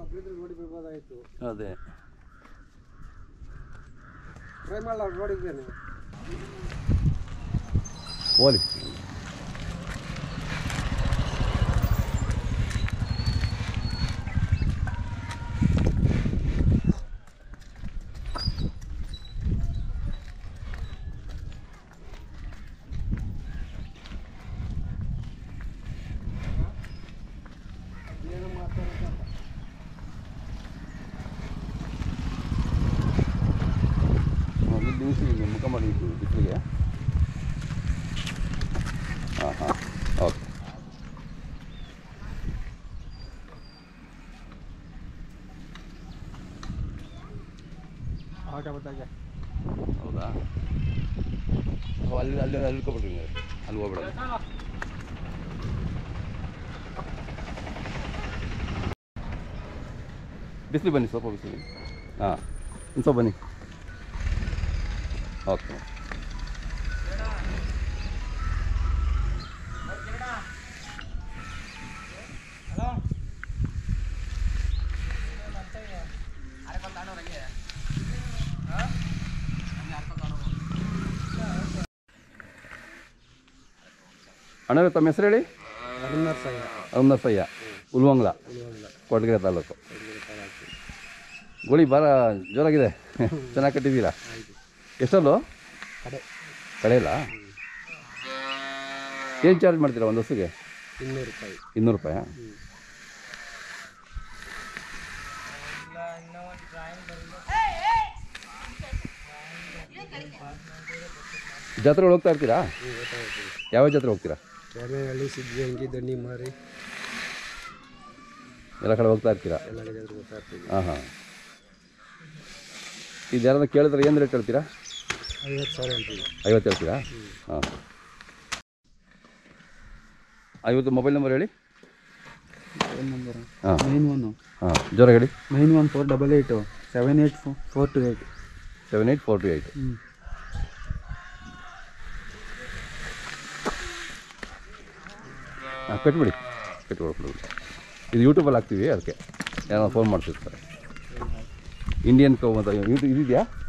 ಒಬ್ರಿದ್ರೆ ನೋಡಿ ಬಿಡ್ಬೋದಾಯ್ತು ಅದೇ ಟ್ರೈ ಮಾಡಲ್ಲ ನೋಡಿದ್ದೇನೆ ಓಲಿ ಏನೋ ಮಾತಾಡೋದು ಒಂದು ನಿಮಿಷ ಮುಖ ಮಾಡಿ ಬಿಸಿಲಿಗೆ ಹಾಂ ಹಾಂ ಓಕೆ ಆಟ ಗೊತ್ತಾಗೆ ಹೌದಾ ಓ, ಅಲ್ಲಿ ಅಲ್ಲಿ ಅಲ್ಲಿ ಇಳ್ಕೊಬಿಡ್ರಿ ನೀವು ಅಲ್ಲಿ ಹೋಗ್ಬಿಡೋದು ಬಿಸಿಲು ಬನ್ನಿ ಸ್ವಲ್ಪ ಬಿಸಿಲು ಹಾಂ ಇನ್ನು ಸ್ವಲ್ಪ ಬನ್ನಿ ಓಕೆ ಅಣ್ಣ ತಮ್ಮ ಹೆಸರು ಹೇಳಿ ಹನ್ನರ್ಸಯ್ಯ ಅರುಣಸಯ್ಯ ಉಲ್ವಂಗ್ಲ ಕೊಡಗೆರೆ ತಾಲೂಕು ಗೋಳಿ ಭಾಳ ಜೋರಾಗಿದೆ ಚೆನ್ನಾಗಿ ಕಟ್ಟಿದ್ದೀರಾ ಎಷ್ಟಲ್ಲು ಕಡೆ ಕಳೆಯಲ್ಲ ಏನು ಚಾರ್ಜ್ ಮಾಡ್ತೀರಾ ಒಂದು ಹಸುಗೆ ಇನ್ನೂರು ರೂಪಾಯಿ ಇನ್ನೂರು ರೂಪಾಯಿ ಜಾತ್ರೆಗಳು ಹೋಗ್ತಾ ಇರ್ತೀರಾ ಹ್ಞೂ ಗೊತ್ತಾಯ್ತು ಯಾವ ಜಾತ್ರೆ ಹೋಗ್ತೀರಾ ಕೆರೆಹಳ್ಳಿ ಸಿದ್ಧಗಂಗಿ ದಣ್ಣಿ ಮಾರಿ ಎಲ್ಲ ಕಡೆ ಹೋಗ್ತಾ ಇರ್ತೀರಾ ಎಲ್ಲ ಕಡೆ ಗೊತ್ತಾಗ್ತದೆ ಹಾಂ ಹಾಂ ಇದು ಯಾರಾದ್ರೂ ಕೇಳಿದ್ರೆ ಏನು ರೇಟ್ ಹೇಳ್ತೀರಾ ಐವತ್ತು ಸಾವಿರ ಅಂತೀವಿ ಐವತ್ತು ಹೇಳ್ತೀರಾ ಹಾಂ ಐವತ್ತು ಮೊಬೈಲ್ ನಂಬರ್ ಹೇಳಿ ಫೋನ್ ನಂಬರ್ ಹಾಂ ನೈನ್ ಒನ್ನು ಹಾಂ ಜೋರ ಹೇಳಿ nine one four double eight seven eight four two eight seven eight four two eight ಹ್ಞೂ ಹಾಂ ಕಟ್ಬಿಡಿ ಕಟ್ಬಿಡಿ ಇದು ಯೂಟ್ಯೂಬಲ್ಲಿ ಹಾಕ್ತೀವಿ ಅದಕ್ಕೆ ಯಾರೋ ಫೋನ್ ಮಾಡ್ತಿರ್ತಾರೆ ಇಂಡಿಯನ್ ಕೌ ಅಂತ ಯೂಟ್ಯೂಬ್ ಇದೆಯಾ